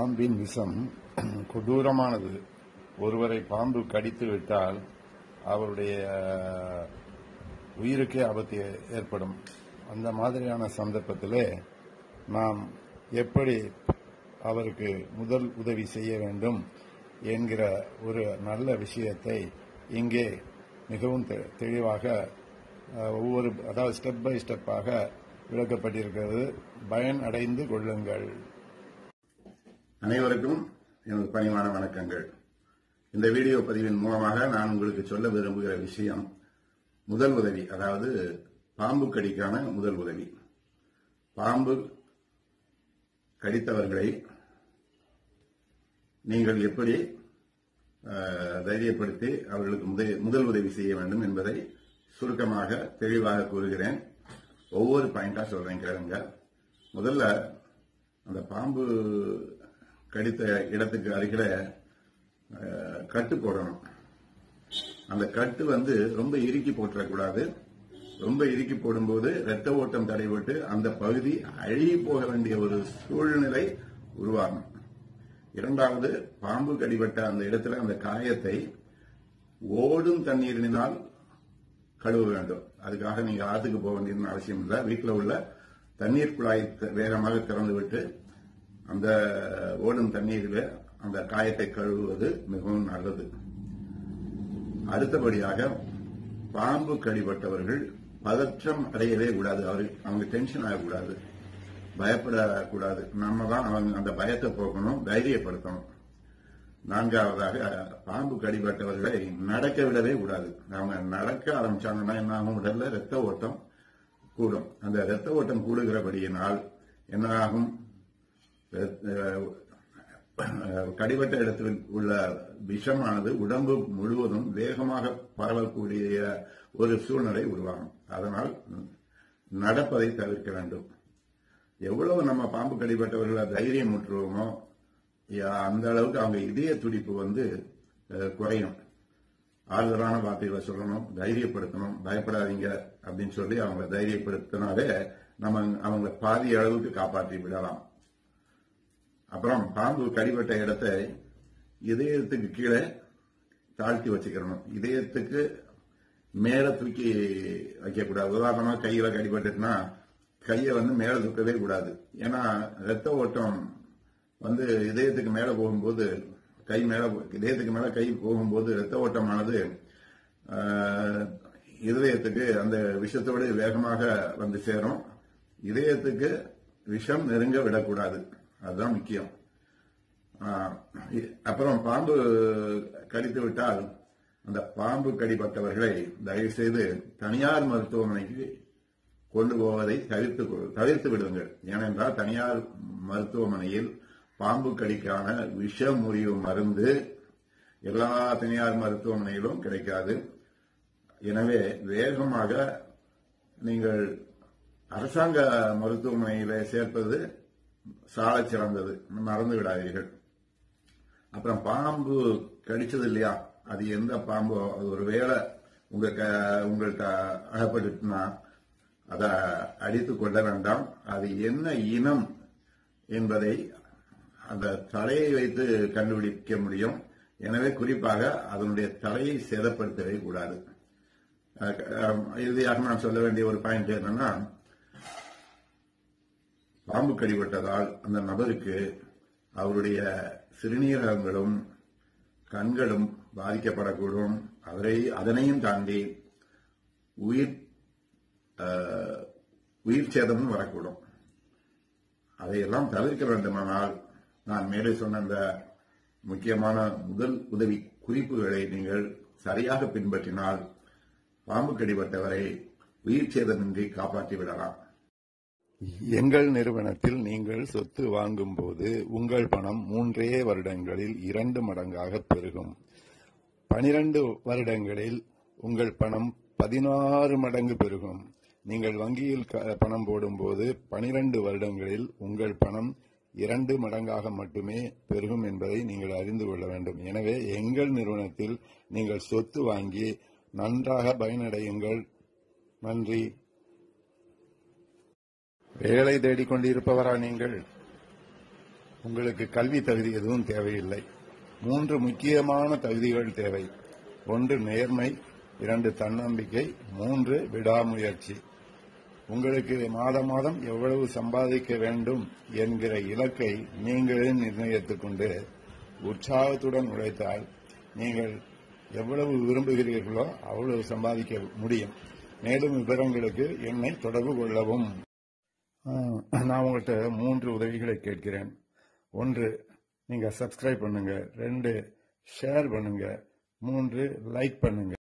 பாம்பின் விஷம் கொடூரமானது ஒருவரை பாம்பு கடித்து விட்டால் அவருடைய உயிருக்கே ஆபத்து ஏற்படும் அந்த மாதிரியான சந்தர்ப்பத்திலே நாம் எப்படி அவருக்கு முதல் உதவி செய்ய வேண்டும் என்கிற ஒரு நல்ல விஷயத்தை இங்கே மிகவும் தெ- தெளிவாக அஹ், ஒவ்வொரு அதாவது ஸ்டெப் பை ஸ்டெப்பாக விளக்கப்பட்டிருக்கிறது பயன் அடைந்து கொள்ளுங்கள் அனைவருக்கும் எனது பணிவான வணக்கங்கள் இந்த வீடியோ பதிவின் மூலமாக நான் உங்களுக்கு சொல்ல விரும்புகிற விஷயம் முதல் உதவி அதாவது பாம்பு கடிக்கான முதல் உதவி பாம்பு கடித்தவர்களை நீங்கள் எப்படி அஹ், தைரியப்படுத்தி அவர்களுக்கு முதல் முதல் உதவி செய்ய வேண்டும் என்பதை சுருக்கமாக தெளிவாக கூறுகிறேன் ஒவ்வொரு பாயிண்டா சொல்றேன் கேளுங்க முதல்ல அந்த பாம்பு கடித்த இடத்துக்கு அருகில அஹ், கட்டு போடணும் அந்த கட்டு வந்து ரொம்ப இறுக்கி போட்டுறக்கூடாது ரொம்ப இறுக்கி போடும்போது ரத்த ஓட்டம் தடைபட்டு அந்த பகுதி அழுகி போக வேண்டிய ஒரு சூழ்நிலை உருவாகும் இரண்டாவது பாம்பு கடிபட்ட அந்த இடத்துல அந்த காயத்தை ஓடும் தண்ணீரினால் கழுவ வேண்டும் அதுக்காக நீங்க ஆத்துக்கு போக வேண்டிய அவசியம் இல்லை வீட்டில் உள்ள தண்ணீர் குழாய் த- வேகமாக திறந்து விட்டு அந்த ஓடும் தண்ணீரில் அந்த காயத்தை கழுவுவது மிகவும் நல்லது அடுத்தபடியாக பாம்பு கடிபட்டவர்கள் பதற்றம் அடையவே கூடாது அவர் அவங்க டென்ஷன் ஆகக்கூடாது பயப்படக்கூடாது நம்ம தான் அவங்க அந்த பயத்தை போக்கணும் தைரியப்படுத்தணும் நான்காவதாக பாம்பு கடிபட்டவர்களை நடக்க விடவே கூடாது அவங்க நடக்க ஆரம்பிச்சாங்கன்னா என்ன ஆகும் உடல்ல ரத்த ஓட்டம் கூடும் அந்த ரத்த ஓட்டம் கூடுகிறபடியினால் என்ன ஆகும் அஹ், கடிபட்ட இடத்தில் உள்ள விஷமானது உடம்பு முழுவதும் வேகமாக பரவக்கூடிய ஒரு சூழ்நிலை உருவாகும் அதனால் நடப்பதை தவிர்க்க வேண்டும் எவ்வளவு நம்ம பாம்பு கடிபட்டவர்களை தைரியம் ஊற்றுவோமோ யா- அந்த அளவுக்கு அவங்க இதய துடிப்பு வந்து அஹ், குறையும் ஆறுதலான வார்த்தைகளை சொல்லணும் தைரியப்படுத்தணும் பயப்படாதீங்க அப்படின்னு சொல்லி அவங்களை தைரியப்படுத்தினாலே நம்ம அவங்களை பாதி அளவுக்கு காப்பாற்றி விடலாம் அப்புறம் பாம்பு கடிபட்ட இடத்தை இதயத்துக்கு கீழே தாழ்த்தி வச்சுக்கிறணும் இதயத்துக்கு மேல தூக்கி வைக்கக்கூடாது உதாரணமா கையில கடிபட்டுச்சுன்னா கையை வந்து மேல தூக்கவே கூடாது ஏன்னா ரத்த ஓட்டம் வந்து இதயத்துக்கு மேல போகும்போது கை மேல இதயத்துக்கு மேல கை போகும்போது ரத்த ஓட்டமானது ஆஹ், இதயத்துக்கு அந்த விஷத்தோடு வேகமாக வந்து சேரும் இதயத்துக்கு விஷம் நெருங்க விடக்கூடாது அதுதான் முக்கியம் ஆஹ், இ- அப்புறம் பாம்பு கடித்து விட்டால் அந்த பாம்பு கடிப்பட்டவர்களை தயவு செய்து தனியார் மருத்துவமனைக்கு கொண்டு போவதை தவிர்த்து கொ- தவிர்த்து விடுங்கள் ஏனென்றால் தனியார் மருத்துவமனையில் பாம்பு கடிக்கான விஷ முறிவு மருந்து எல்லா தனியார் மருத்துவமனையிலும் கிடைக்காது எனவே வேகமாக நீங்கள் அரசாங்க மருத்துவமனையில சேர்ப்பது சாலச் சிறந்தது மறந்து விடாதீர்கள் அப்புறம் பாம்பு கடிச்சது இல்லையா அது எந்த பாம்போ அது ஒரு வேளை உங்க க- உங்கள்கிட்ட அகப்பட்டுனா அதை அடித்து கொள்ள வேண்டாம் அது என்ன இனம் என்பதை அந்த தலையை வைத்து கண்டுபிடிக்க முடியும் எனவே குறிப்பாக அதனுடைய தலையை சேதப்படுத்தவே கூடாது அஹ் அஹ் இறுதியாக நான் சொல்ல வேண்டிய ஒரு பாயிண்ட் என்னன்னா பாம்பு கடிபட்டதால் அந்த நபருக்கு அவருடைய சிறுநீரகங்களும் கண்களும் பாதிக்கப்படக்கூடும் அவரை அதனையும் தாண்டி உயிர் அஹ், உயிர் சேதமும் வரக்கூடும் அதையெல்லாம் தவிர்க்க வேண்டுமானால் நான் மேலே சொன்ன அந்த முக்கியமான முதல் உதவி குறிப்புகளை நீங்கள் சரியாக பின்பற்றினால் பாம்பு கடிபட்டவரை உயிர் சேதமின்றி காப்பாற்றி விடலாம் எங்கள் நிறுவனத்தில் நீங்கள் சொத்து வாங்கும்போது உங்கள் பணம் மூன்றே வருடங்களில் இரண்டு மடங்காக பெருகும் பனிரெண்டு வருடங்களில் உங்கள் பணம் பதினாறு மடங்கு பெருகும் நீங்கள் வங்கியில் க- பணம் போடும்போது பனிரெண்டு வருடங்களில் உங்கள் பணம் இரண்டு மடங்காக மட்டுமே பெருகும் என்பதை நீங்கள் அறிந்து கொள்ள வேண்டும் எனவே எங்கள் நிறுவனத்தில் நீங்கள் சொத்து வாங்கி நன்றாக பயனடையுங்கள் நன்றி வேலை தேடிக் கொண்டிருப்பவரா நீங்கள் உங்களுக்கு கல்வி தகுதி எதுவும் தேவையில்லை மூன்று முக்கியமான தகுதிகள் தேவை ஒன்று நேர்மை இரண்டு தன்னம்பிக்கை மூன்று விடாமுயற்சி உங்களுக்கு மாதம் மாதம் எவ்வளவு சம்பாதிக்க வேண்டும் என்கிற இலக்கை நீங்களே நிர்ணயித்துக் கொண்டு உற்சாகத்துடன் உழைத்தால் நீங்கள் எவ்வளவு விரும்புகிறீர்களோ அவ்வளவு சம்பாதிக்க முடியும் மேலும் விவரங்களுக்கு என்னை தொடர்பு கொள்ளவும் ஆஹ், நான் உங்கள்கிட்ட மூன்று உதவிகளை கேட்கிறேன் ஒன்று நீங்க சப்ஸ்கிரைப் பண்ணுங்க ரெண்டு ஷேர் பண்ணுங்க மூன்று லைக் பண்ணுங்க